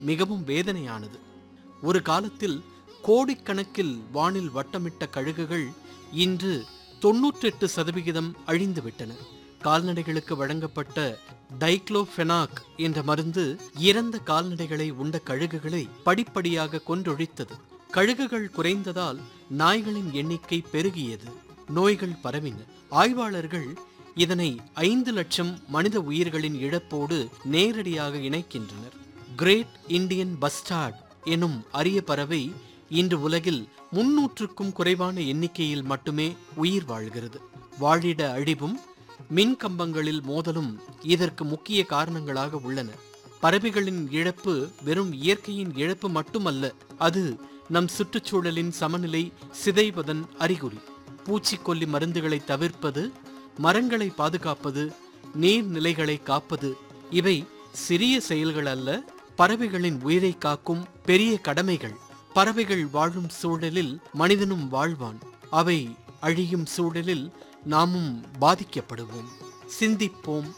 மிகவும் வேதனையானது ஒரு காலத்தில் கோடிக்கணக்கில் வானில் வட்டமிட்ட கழுகுகள் இன்று தொன்னூற்றெட்டு சதவிகிதம் அழிந்துவிட்டன கால்நடைகளுக்கு வழங்கப்பட்ட டைக்ளோஃபெனாக் என்ற மருந்து இறந்த கால்நடைகளை உண்ட கழுகுகளை படிப்படியாக கொன்றொழித்தது கழுகுகள் குறைந்ததால் நாய்களின் எண்ணிக்கை பெருகியது நோய்கள் பரவின ஆய்வாளர்கள் இதனை ஐந்து லட்சம் மனித உயிர்களின் இழப்போடு நேரடியாக இணைக்கின்றனர் கிரேட் இந்தியன் பஸ்டார்ட் எனும் அரிய பறவை இன்று உலகில் முன்னூற்றுக்கும் குறைவான எண்ணிக்கையில் மட்டுமே உயிர் வாழ்கிறது வாழிட அழிவும் மின் கம்பங்களில் மோதலும் இதற்கு முக்கிய காரணங்களாக உள்ளன பறவைகளின் இழப்பு வெறும் இயற்கையின் இழப்பு மட்டுமல்ல அது நம் சுற்றுச்சூழலின் சமநிலை சிதைவதன் அறிகுறி பூச்சிக்கொல்லி மருந்துகளை தவிர்ப்பது மரங்களை பாதுகாப்பது நீர்நிலைகளை காப்பது இவை சிறிய செயல்கள் அல்ல பறவைகளின் உயிரை காக்கும் பெரிய கடமைகள் பறவைகள் வாழும் சூழலில் மனிதனும் வாழ்வான் அவை அழியும் சூழலில் நாமும் பாதிக்கப்படுவோம் சிந்திப்போம்